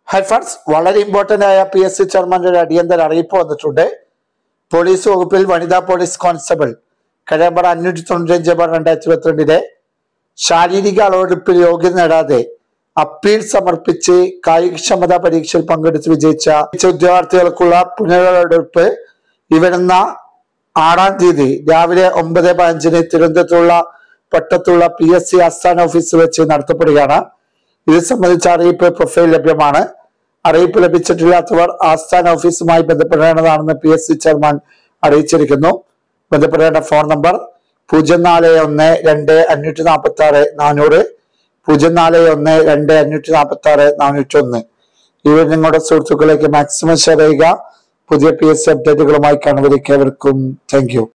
high friends വളരെ important ആയ P S C ചെയർമാന്റെ ഒരു അടിയന്തര അറിയിപ്പ് വന്നിട്ടുണ്ട് പോലീസ് വകുപ്പിൽ വനിതാ പോലീസ് കോൺസ്റ്റബിൾ കഴിയമ്പറ അഞ്ഞൂറ്റി തൊണ്ണൂറ്റഞ്ച് ബാർ രണ്ടായിരത്തി ഇരുപത്തിരണ്ടിലെ ശാരീരിക അളവെടുപ്പിൽ യോഗ്യത നേടാതെ അപ്പീൽ സമർപ്പിച്ച് കായികക്ഷമതാ പരീക്ഷയിൽ പങ്കെടുത്ത് വിജയിച്ച ഉദ്യോഗാർത്ഥികൾക്കുള്ള പുനരവെടുപ്പ് ഇവിടുന്ന ആറാം തീയതി രാവിലെ ഒമ്പത് പതിനഞ്ചിന് തിരുവനന്തപുരത്തുള്ള പട്ടത്തുള്ള പി എസ് സി ആസ്ഥാന ഓഫീസിൽ വെച്ച് നടത്തപ്പെടുകയാണ് ഇത് സംബന്ധിച്ച അറിയിപ്പ് പ്രൊഫൈൽ ലഭ്യമാണ് അറിയിപ്പ് ലഭിച്ചിട്ടില്ലാത്തവർ ആസ്ഥാന ഓഫീസുമായി ബന്ധപ്പെടേണ്ടതാണെന്ന് പി എസ് സി ചെയർമാൻ അറിയിച്ചിരിക്കുന്നു ബന്ധപ്പെടേണ്ട ഫോൺ നമ്പർ പൂജ്യം നാല് ഒന്ന് രണ്ട് അഞ്ഞൂറ്റി നാൽപ്പത്തി ആറ് നാനൂറ് പൂജ്യം നാല് ഒന്ന് രണ്ട് അഞ്ഞൂറ്റി നാൽപ്പത്തി ആറ് നാനൂറ്റി ഒന്ന് ഇവർ നിങ്ങളുടെ സുഹൃത്തുക്കളിലേക്ക് മാക്സിമം ഷെയർ ചെയ്യുക പുതിയ പി എസ് സി അപ്ഡേറ്റുകളുമായി കാണുന്നവരേക്ക് ഏവർക്കും താങ്ക് യു